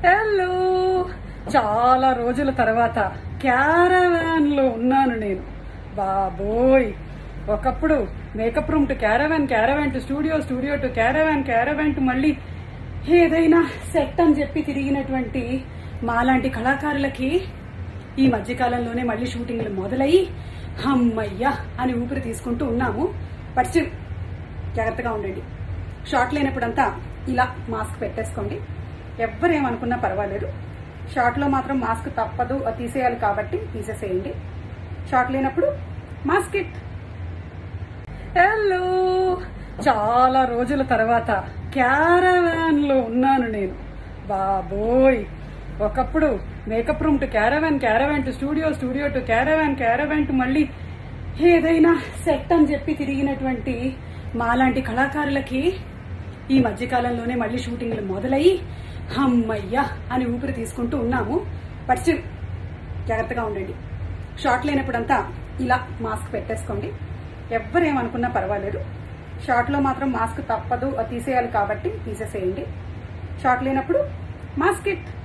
hello చాలా రోజుల తర్వాత క్యారవాన్ లో ఉన్నాను నేను బాబోయ్ ఒకప్పుడు makeup room to caravan caravan to studio studio to caravan caravan to మళ్ళీ ఏదైనా సెట్ అని చెప్పి తిరిగినటువంటి మాలాంటి కళాకారులకి ఈ మధ్యకాలంలోనే మళ్ళీ షూటింగ్లు మొదలయ్యి అమ్మయ్యా అని ఊపిరి తీసుకుంటూ ఉన్నాము బట్ స్టిల్ జాగ్రత్తగా ఉండండి షార్ట్ లేనప్పుడంతా ఇలా మాస్క్ పెట్టేసుకోండి ఎవరేమనుకున్నా పర్వాలేదు షార్ట్ లో మాత్రం మాస్క్ తప్పదు అది తీసేయాలి కాబట్టి తీసేసేయండి షార్ట్ లేనప్పుడు మాస్క్ ఇట్ హలో చాలా రోజుల తర్వాత క్యారవాన్ లో ఉన్నాను నేను బాబోయ్ ఒకప్పుడు makeup room to caravan caravan to studio studio to caravan caravan to మళ్ళీ ఏదైనా సెట్ అని చెప్పి తిరిగినటువంటి మాలాంటి కళాకారులకి ఈ మధ్యకాలంలోనే మళ్ళీ షూటింగ్లు మొదలయ్యి అమ్మయ్యా అని ఊపిరి తీసుకుంటూ ఉన్నాము బట్ స్టిల్ జాగ్రత్తగా ఉండండి షార్ట్ లేనప్పుడంతా ఇలా మాస్క్ పెట్టేసుకోండి ఎవరేమనుకున్నా పర్వాలేదు షార్ట్ లో మాత్రం మాస్క్ తప్పదు అది తీసేయాలి కాబట్టి తీసేసేయండి షార్ట్ లేనప్పుడు మాస్క్ ఇట్